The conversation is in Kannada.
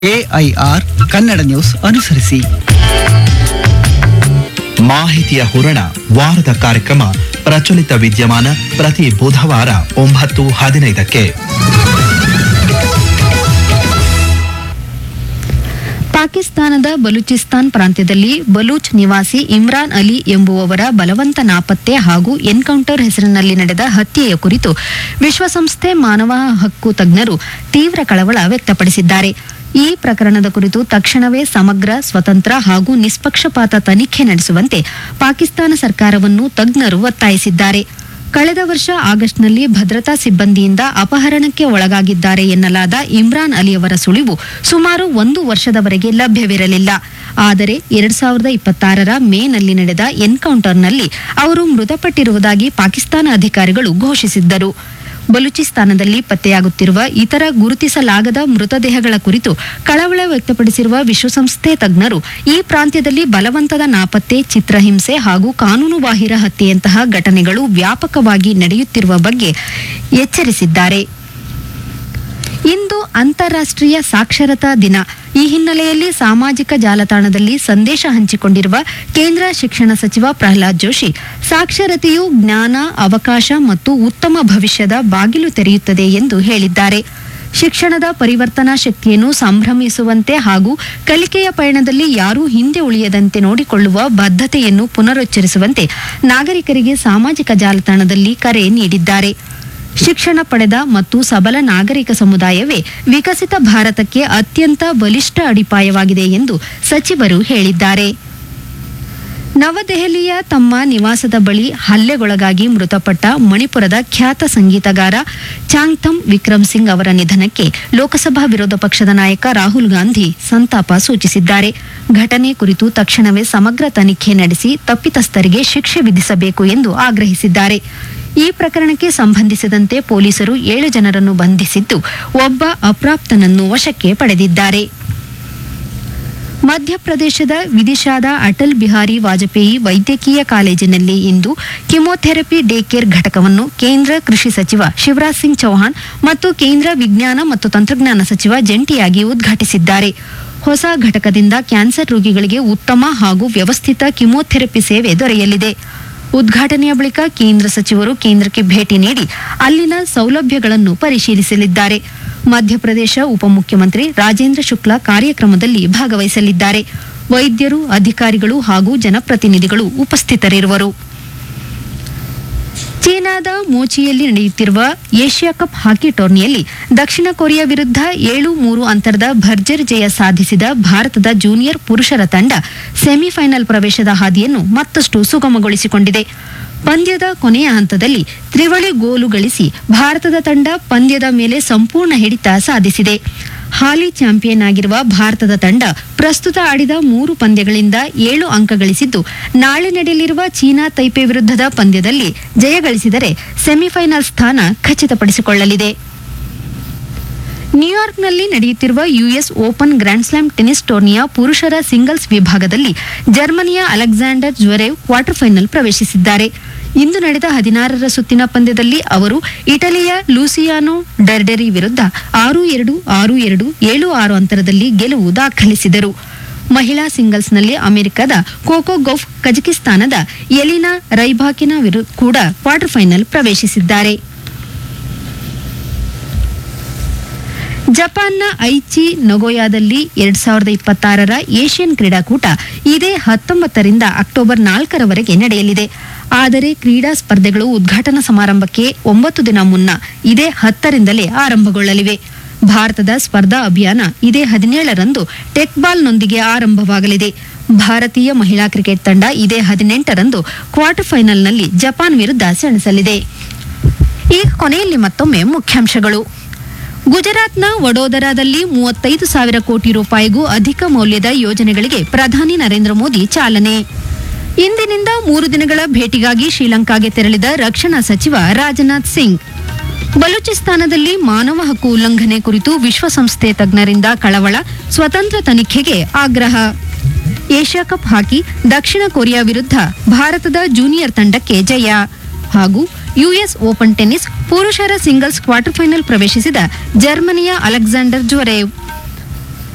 ಎಐಆರ್ ಕನ್ನಡ ನ್ಯೂಸ್ ಅನುಸರಿಸಿ ಮಾಹಿತಿಯ ಹೂರಣ ವಾರದ ಕಾರ್ಯಕ್ರಮ ಪ್ರಚಲಿತ ವಿದ್ಯಮಾನ ಪ್ರತಿ ಬುಧವಾರ ಒಂಬತ್ತು ಹದಿನೈದಕ್ಕೆ ಪಾಕಿಸ್ತಾನದ ಬಲೂಚಿಸ್ತಾನ್ ಪ್ರಾಂತ್ಯದಲ್ಲಿ ಬಲೂಚ್ ನಿವಾಸಿ ಇಮ್ರಾನ್ ಅಲಿ ಎಂಬುವವರ ಬಲವಂತ ನಾಪತ್ತೆ ಹಾಗೂ ಎನ್ಕೌಂಟರ್ ಹೆಸರಿನಲ್ಲಿ ನಡೆದ ಹತ್ಯೆಯ ಕುರಿತು ವಿಶ್ವಸಂಸ್ಥೆ ಮಾನವ ಹಕ್ಕು ತಜ್ಞರು ತೀವ್ರ ಕಳವಳ ವ್ಯಕ್ತಪಡಿಸಿದ್ದಾರೆ ಈ ಪ್ರಕರಣದ ಕುರಿತು ತಕ್ಷಣವೇ ಸಮಗ್ರ ಸ್ವತಂತ್ರ ಹಾಗೂ ನಿಷ್ಪಕ್ಷಪಾತ ತನಿಖೆ ನಡೆಸುವಂತೆ ಪಾಕಿಸ್ತಾನ ಸರ್ಕಾರವನ್ನು ತಜ್ಞರು ಒತ್ತಾಯಿಸಿದ್ದಾರೆ ಕಳೆದ ವರ್ಷ ಆಗಸ್ಟ್ನಲ್ಲಿ ಭದ್ರತಾ ಸಿಬ್ಬಂದಿಯಿಂದ ಅಪಹರಣಕ್ಕೆ ಒಳಗಾಗಿದ್ದಾರೆ ಎನ್ನಲಾದ ಇಮ್ರಾನ್ ಅಲಿಯವರ ಸುಳಿವು ಸುಮಾರು ಒಂದು ವರ್ಷದವರೆಗೆ ಲಭ್ಯವಿರಲಿಲ್ಲ ಆದರೆ ಎರಡ್ ಸಾವಿರದ ಇಪ್ಪತ್ತಾರರ ಮೇನಲ್ಲಿ ನಡೆದ ಎನ್ಕೌಂಟರ್ನಲ್ಲಿ ಅವರು ಮೃತಪಟ್ಟಿರುವುದಾಗಿ ಪಾಕಿಸ್ತಾನ ಅಧಿಕಾರಿಗಳು ಘೋಷಿಸಿದ್ದರು ಬಲೂಚಿಸ್ತಾನದಲ್ಲಿ ಪತ್ತೆಯಾಗುತ್ತಿರುವ ಇತರ ಗುರುತಿಸಲಾಗದ ಮೃತದೇಹಗಳ ಕುರಿತು ಕಳವಳ ವ್ಯಕ್ತಪಡಿಸಿರುವ ವಿಶ್ವಸಂಸ್ಥೆ ತಜ್ಞರು ಈ ಪ್ರಾಂತ್ಯದಲ್ಲಿ ಬಲವಂತದ ನಾಪತ್ತೆ ಚಿತ್ರಹಿಂಸೆ ಹಾಗೂ ಕಾನೂನುಬಾಹಿರ ಹತ್ಯೆಯಂತಹ ಘಟನೆಗಳು ವ್ಯಾಪಕವಾಗಿ ನಡೆಯುತ್ತಿರುವ ಬಗ್ಗೆ ಎಚ್ಚರಿಸಿದ್ದಾರೆ ಇಂದು ಅಂತಾರಾಷ್ಟ್ರೀಯ ಸಾಕ್ಷರತಾ ದಿನ ಈ ಹಿನ್ನೆಲೆಯಲ್ಲಿ ಸಾಮಾಜಿಕ ಜಾಲತಾಣದಲ್ಲಿ ಸಂದೇಶ ಹಂಚಿಕೊಂಡಿರುವ ಕೇಂದ್ರ ಶಿಕ್ಷಣ ಸಚಿವ ಪ್ರಹ್ಲಾದ್ ಜೋಶಿ ಸಾಕ್ಷರತೆಯು ಜ್ಞಾನ ಅವಕಾಶ ಮತ್ತು ಉತ್ತಮ ಭವಿಷ್ಯದ ಬಾಗಿಲು ತೆರೆಯುತ್ತದೆ ಎಂದು ಹೇಳಿದ್ದಾರೆ ಶಿಕ್ಷಣದ ಪರಿವರ್ತನಾ ಶಕ್ತಿಯನ್ನು ಸಂಭ್ರಮಿಸುವಂತೆ ಹಾಗೂ ಕಲಿಕೆಯ ಪಯಣದಲ್ಲಿ ಯಾರೂ ಹಿಂದೆ ಉಳಿಯದಂತೆ ನೋಡಿಕೊಳ್ಳುವ ಬದ್ಧತೆಯನ್ನು ಪುನರುಚ್ಚರಿಸುವಂತೆ ನಾಗರಿಕರಿಗೆ ಸಾಮಾಜಿಕ ಜಾಲತಾಣದಲ್ಲಿ ಕರೆ ನೀಡಿದ್ದಾರೆ ಶಿಕ್ಷಣ ಪಡೆದ ಮತ್ತು ಸಬಲ ನಾಗರಿಕ ಸಮುದಾಯವೇ ವಿಕಸಿತ ಭಾರತಕ್ಕೆ ಅತ್ಯಂತ ಬಲಿಷ್ಠ ಅಡಿಪಾಯವಾಗಿದೆ ಎಂದು ಸಚಿವರು ಹೇಳಿದ್ದಾರೆ ನವದೆಹಲಿಯ ತಮ್ಮ ನಿವಾಸದ ಬಳಿ ಹಲ್ಲೆಗೊಳಗಾಗಿ ಮೃತಪಟ್ಟ ಮಣಿಪುರದ ಖ್ಯಾತ ಸಂಗೀತಗಾರ ಚಾಂಗ್ಥಮ್ ವಿಕ್ರಮ್ ಸಿಂಗ್ ಅವರ ನಿಧನಕ್ಕೆ ಲೋಕಸಭಾ ವಿರೋಧ ಪಕ್ಷದ ನಾಯಕ ರಾಹುಲ್ ಗಾಂಧಿ ಸಂತಾಪ ಸೂಚಿಸಿದ್ದಾರೆ ಘಟನೆ ಕುರಿತು ತಕ್ಷಣವೇ ಸಮಗ್ರ ತನಿಖೆ ನಡೆಸಿ ತಪ್ಪಿತಸ್ಥರಿಗೆ ಶಿಕ್ಷೆ ವಿಧಿಸಬೇಕು ಎಂದು ಆಗ್ರಹಿಸಿದ್ದಾರೆ ಈ ಪ್ರಕರಣಕ್ಕೆ ಸಂಬಂಧಿಸಿದಂತೆ ಪೊಲೀಸರು ಏಳು ಜನರನ್ನು ಬಂಧಿಸಿದ್ದು ಒಬ್ಬ ಅಪ್ರಾಪ್ತನನ್ನು ವಶಕ್ಕೆ ಪಡೆದಿದ್ದಾರೆ ಮಧ್ಯಪ್ರದೇಶದ ವಿದಿಶಾದ ಅಟಲ್ ಬಿಹಾರಿ ವಾಜಪೇಯಿ ವೈದ್ಯಕೀಯ ಕಾಲೇಜಿನಲ್ಲಿ ಇಂದು ಕಿಮೋಥೆರಪಿ ಡೇ ಕೇರ್ ಘಟಕವನ್ನು ಕೇಂದ್ರ ಕೃಷಿ ಸಚಿವ ಶಿವರಾಜ್ ಸಿಂಗ್ ಚೌಹಾಣ್ ಮತ್ತು ಕೇಂದ್ರ ವಿಜ್ಞಾನ ಮತ್ತು ತಂತ್ರಜ್ಞಾನ ಸಚಿವ ಜಂಟಿಯಾಗಿ ಉದ್ಘಾಟಿಸಿದ್ದಾರೆ ಹೊಸ ಘಟಕದಿಂದ ಕ್ಯಾನ್ಸರ್ ರೋಗಿಗಳಿಗೆ ಉತ್ತಮ ಹಾಗೂ ವ್ಯವಸ್ಥಿತ ಕಿಮೋಥೆರಪಿ ಸೇವೆ ದೊರೆಯಲಿದೆ ಉದ್ಘಾಟನೆಯ ಬಳಿಕ ಕೇಂದ್ರ ಸಚಿವರು ಕೇಂದ್ರಕ್ಕೆ ಭೇಟಿ ನೀಡಿ ಅಲ್ಲಿನ ಸೌಲಭ್ಯಗಳನ್ನು ಪರಿಶೀಲಿಸಲಿದ್ದಾರೆ ಮಧ್ಯಪ್ರದೇಶ ಉಪಮುಖ್ಯಮಂತ್ರಿ ರಾಜೇಂದ್ರ ಶುಕ್ಲಾ ಕಾರ್ಯಕ್ರಮದಲ್ಲಿ ಭಾಗವಹಿಸಲಿದ್ದಾರೆ ವೈದ್ಯರು ಅಧಿಕಾರಿಗಳು ಹಾಗೂ ಜನಪ್ರತಿನಿಧಿಗಳು ಉಪಸ್ಥಿತರಿರುವರು ಚೀನಾದ ಮೋಚಿಯಲ್ಲಿ ನಡೆಯುತ್ತಿರುವ ಏಷ್ಯಾ ಕಪ್ ಹಾಕಿ ಟೂರ್ನಿಯಲ್ಲಿ ದಕ್ಷಿಣ ಕೊರಿಯಾ ವಿರುದ್ಧ ಏಳು ಮೂರು ಅಂತರದ ಭರ್ಜರಿ ಜಯ ಸಾಧಿಸಿದ ಭಾರತದ ಜೂನಿಯರ್ ಪುರುಷರ ತಂಡ ಸೆಮಿಫೈನಲ್ ಪ್ರವೇಶದ ಹಾದಿಯನ್ನು ಮತ್ತಷ್ಟು ಸುಗಮಗೊಳಿಸಿಕೊಂಡಿದೆ ಪಂದ್ಯದ ಕೊನೆಯ ಹಂತದಲ್ಲಿ ತ್ರಿವಳಿ ಗೋಲು ಗಳಿಸಿ ಭಾರತದ ತಂಡ ಪಂದ್ಯದ ಮೇಲೆ ಸಂಪೂರ್ಣ ಹಿಡಿತ ಸಾಧಿಸಿದೆ ಹಾಲಿ ಚಾಂಪಿಯನ್ ಆಗಿರುವ ಭಾರತದ ತಂಡ ಪ್ರಸ್ತುತ ಆಡಿದ ಮೂರು ಪಂದ್ಯಗಳಿಂದ ಏಳು ಅಂಕ ಗಳಿಸಿದ್ದು ನಾಳೆ ನಡೆಯಲಿರುವ ಚೀನಾ ತೈಪೆ ವಿರುದ್ಧದ ಪಂದ್ಯದಲ್ಲಿ ಜಯ ಗಳಿಸಿದರೆ ಸೆಮಿಫೈನಲ್ ಸ್ಥಾನ ಖಚಿತಪಡಿಸಿಕೊಳ್ಳಲಿದೆ ನ್ಯೂಯಾರ್ಕ್ನಲ್ಲಿ ನಡೆಯುತ್ತಿರುವ US open grand slam tennis ಟೂರ್ನಿಯ ಪುರುಷರ ಸಿಂಗಲ್ಸ್ ವಿಭಾಗದಲ್ಲಿ ಜರ್ಮನಿಯ ಅಲೆಕ್ಸಾಂಡರ್ ಜ್ವರೇವ್ ಕ್ವಾರ್ಟರ್ ಫೈನಲ್ ಪ್ರವೇಶಿಸಿದ್ದಾರೆ ಇಂದು ನಡೆದ ಹದಿನಾರರ ಸುತ್ತಿನ ಪಂದ್ಯದಲ್ಲಿ ಅವರು ಇಟಲಿಯ ಲೂಸಿಯಾನೋ ಡರ್ಡೆರಿ ವಿರುದ್ಧ ಆರು ಎರಡು ಆರು ಎರಡು ಏಳು ಆರು ಅಂತರದಲ್ಲಿ ಗೆಲುವು ದಾಖಲಿಸಿದರು ಮಹಿಳಾ ಸಿಂಗಲ್ಸ್ನಲ್ಲಿ ಅಮೆರಿಕದ ಕೋಕೋ ಗೌಫ್ ಕಜಕಿಸ್ತಾನದ ಎಲಿನಾ ರೈಬಾಕಿನ ವಿರು ಕೂಡ ಕ್ವಾರ್ಟರ್ ಫೈನಲ್ ಪ್ರವೇಶಿಸಿದ್ದಾರೆ ಜಪಾನ್ನ ಐಚಿ ನಗೋಯಾದಲ್ಲಿ ಎರಡ್ ಸಾವಿರದ ಇಪ್ಪತ್ತಾರರ ಏಷ್ಯನ್ ಕ್ರೀಡಾಕೂಟ ಇದೇ ಹತ್ತೊಂಬತ್ತರಿಂದ ಅಕ್ಟೋಬರ್ ನಾಲ್ಕರವರೆಗೆ ನಡೆಯಲಿದೆ ಆದರೆ ಕ್ರೀಡಾ ಸ್ಪರ್ಧೆಗಳು ಉದ್ಘಾಟನಾ ಸಮಾರಂಭಕ್ಕೆ ಒಂಬತ್ತು ದಿನ ಮುನ್ನ ಇದೇ ಹತ್ತರಿಂದಲೇ ಆರಂಭಗೊಳ್ಳಲಿವೆ ಭಾರತದ ಸ್ಪರ್ಧಾ ಅಭಿಯಾನ ಇದೇ ಹದಿನೇಳರಂದು ಟೆಕ್ಬಾಲ್ನೊಂದಿಗೆ ಆರಂಭವಾಗಲಿದೆ ಭಾರತೀಯ ಮಹಿಳಾ ಕ್ರಿಕೆಟ್ ತಂಡ ಇದೇ ಹದಿನೆಂಟರಂದು ಕ್ವಾರ್ಟರ್ ಫೈನಲ್ನಲ್ಲಿ ಜಪಾನ್ ವಿರುದ್ಧ ಸೆಣಸಲಿದೆ ಈಗ ಕೊನೆಯಲ್ಲಿ ಮತ್ತೊಮ್ಮೆ ಮುಖ್ಯಾಂಶಗಳು ಗುಜರಾತ್ನ ವಡೋದರಾದಲ್ಲಿ ಮೂವತ್ತೈದು ಸಾವಿರ ಕೋಟಿ ರೂಪಾಯಿಗೂ ಅಧಿಕ ಮೌಲ್ಯದ ಯೋಜನೆಗಳಿಗೆ ಪ್ರಧಾನಿ ನರೇಂದ್ರ ಮೋದಿ ಚಾಲನೆ ಇಂದಿನಿಂದ ಮೂರು ದಿನಗಳ ಭೇಟಿಗಾಗಿ ಶ್ರೀಲಂಕಾಗೆ ತೆರಳಿದ ರಕ್ಷಣಾ ಸಚಿವ ರಾಜನಾಥ್ ಸಿಂಗ್ ಬಲೂಚಿಸ್ತಾನದಲ್ಲಿ ಮಾನವ ಹಕ್ಕು ಉಲ್ಲಂಘನೆ ಕುರಿತು ವಿಶ್ವಸಂಸ್ಥೆ ತಜ್ಞರಿಂದ ಕಳವಳ ಸ್ವತಂತ್ರ ತನಿಖೆಗೆ ಆಗ್ರಹ ಏಷ್ಯಾ ಕಪ್ ಹಾಕಿ ದಕ್ಷಿಣ ಕೊರಿಯಾ ವಿರುದ್ಧ ಭಾರತದ ಜೂನಿಯರ್ ತಂಡಕ್ಕೆ ಜಯ ಹಾಗೂ ಯುಎಸ್ ಓಪನ್ ಟೆನ್ನಿಸ್ ಪುರುಷರ ಸಿಂಗಲ್ಸ್ ಕ್ವಾರ್ಟರ್ ಫೈನಲ್ ಪ್ರವೇಶಿಸಿದ ಜರ್ಮನಿಯ ಅಲೆಕ್ಸಾಂಡರ್ ಜ್ವರೇವ್